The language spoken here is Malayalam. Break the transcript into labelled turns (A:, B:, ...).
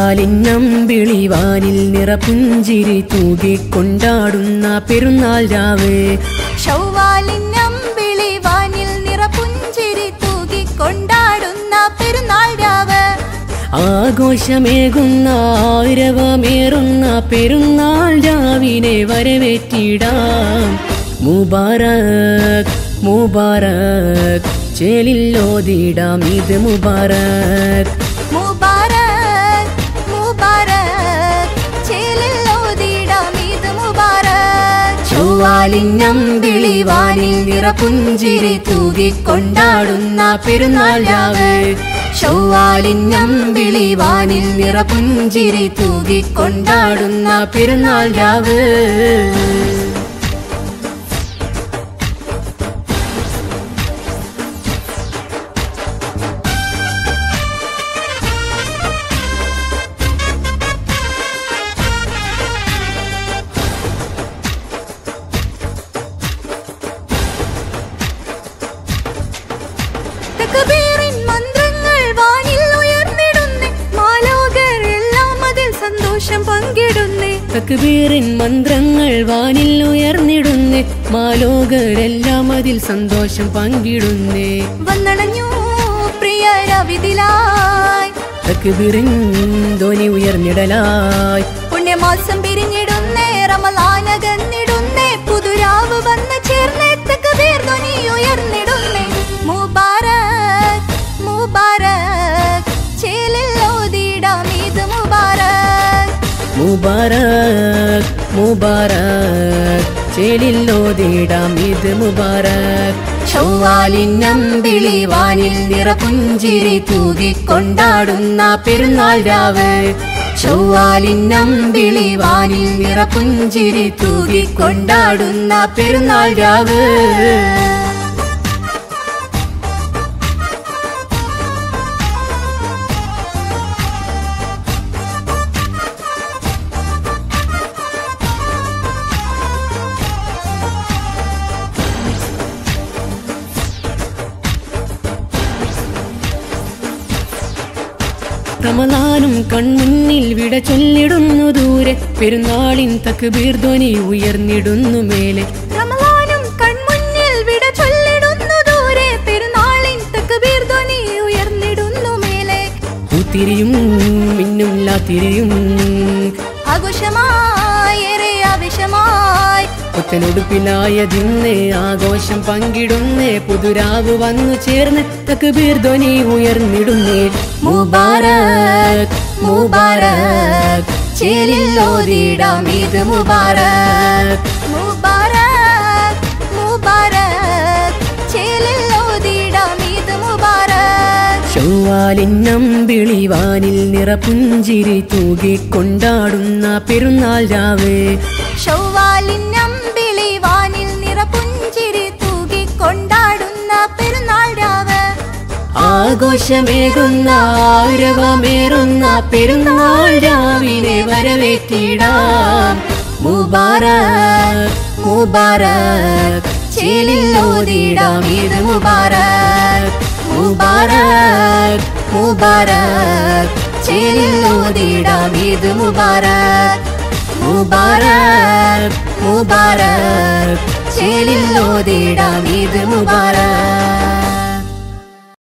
A: ചൊവ്വാലിന്നമ്പിളി വാനിൽ നിറപുഞ്ചിരി തൂകിക്കൊണ്ടാടുന്ന പെരുന്നാൾ രാവ്
B: ഷൗവാലിന്നമ്പിളി വാനിൽ നിറപുഞ്ചിരി തൂകിക്കൊണ്ടാടുന്ന പെരുന്നാൾ രാവ്
A: ആഘോഷമേകുന്ന ആരവമേറുന്ന പെരുന്നാൾ രാവിനെ വരവേറ്റിടാം മുബാറക് മുബാറക് ചേലില്ലോതിടാം ഇത് മുബാറക്
B: മുബാരക് മുബാരക് ചേലിൽ ഓതിടാം ഈദ് മുബാരക്
A: ചൊവ്വാലിന്നമ്പിളി വാനിൽ നിറപുഞ്ചിരി തൂകിക്കൊണ്ടാടുന്ന പെരുന്നാൾ രാവ് ചൊവ്വാലിന്നമ്പിളി വാനിൽ നിറപുഞ്ചിരി തൂകിക്കൊണ്ടാടുന്ന പെരുന്നാൾ രാവ്
B: തക്ബീറിൻ മന്ത്രങ്ങൾ വാനിൽ ഉയർന്നിടുന്നേ മാലോകർ എല്ലാം അതിൽ സന്തോഷം പങ്കിടുന്നേ
A: തക്ബീറിൻ മന്ത്രങ്ങൾ വാനിൽ ഉയർന്നിടുന്നേ മാലോകരെല്ലാം അതിൽ സന്തോഷം പങ്കിടുന്നേ
B: വന്നണഞ്ഞു പ്രിയ രവിതിലായി
A: തക്ബീറിൻ ധ്വനി ഉയർന്നിടലായി
B: പുണ്യമാസം പിരിഞ്ഞിടുന്നേ റമലാനകന്നിടുന്നേ പുതുരാവ് വന്ന് ചേർന്നേ തക്ബീർ ധ്വനി ഉയർന്നിടുന്നേ മുബാരക് മുബാരക് ചേലിൽ ഓതിടാം ഈദ് മുബാരക്
A: മുബാറക് മുബാറക് ചേലില്ലോതിടാം ഇത് മുബാറക് ചൊവ്വാലിന്നമ്പിളി വാനിൽ നിറപുഞ്ചിരി തൂകിക്കൊണ്ടാടുന്ന പെരുന്നാൾ രാവ് ചൊവ്വാലിന്നമ്പിളി വാനിൽ നിറപുഞ്ചിരി തൂകിക്കൊണ്ടാടുന്ന പെരുന്നാൾ രാവ് റമദാനും കൺമുന്നിൽ വിട ചൊല്ലിടുന്നു ദൂരെ പെരുന്നാളിൻ തക്ബീർ ധ്വനി ഉയർന്നിടുന്നു മേലെ
B: റമലാനും കൺമുന്നിൽ വിട ചൊല്ലിടുന്നു ദൂരെ പെരുന്നാളിൻ തക്ബീർ ധ്വനി ഉയർന്നിടുന്നു മേലെ
A: പൂത്തിരിയും മിന്നും ലാത്തിരിയും
B: ആഘോഷമായി ഏറെ ആവശ്യമായി
A: പുത്തനുടുപ്പിലായ ദിന്ന് ആഘോഷം പങ്കിടുന്നേ പുതുരാവ് വന്നു ചേർന്ന് തക്ബീർ ധ്വനി ഉയർന്നിടുന്നേ മുബാരക് മുബാരക് ചേലില്ലോതിടാം ഇത് മുബാരക്
B: മുബാരക് മുബാരക് ചേലിൽ ഓതിടാം ഈദ് മുബാരക്
A: ചൊവ്വാലിന്നമ്പിളി വാനിൽ നിറപുഞ്ചിരി തൂകിക്കൊണ്ടാടുന്ന പെരുന്നാൾ രാവ്
B: ഷൗവാലിന്നമ്പിളി വാനിൽ നിറപുഞ്ചിരി തൂകിക്കൊണ്ടാടുന്ന പെരുന്നാൾ രാവ്
A: ആഘോഷമേകുന്ന ആരവമേറുന്ന പെരുന്നാൾ രാവിനെ വരവേറ്റിടാം മുബാറക് മുബാറക് ചേലില്ലോതിടാം ഇത് മുബാറക് മുബാറക് മുബാറക് ചേലില്ലോതിടാം ഇത് മുബാറക് മുബാറക് മുബാറക് ചേലില്ലോതിടാം ഇത് മുബാറക്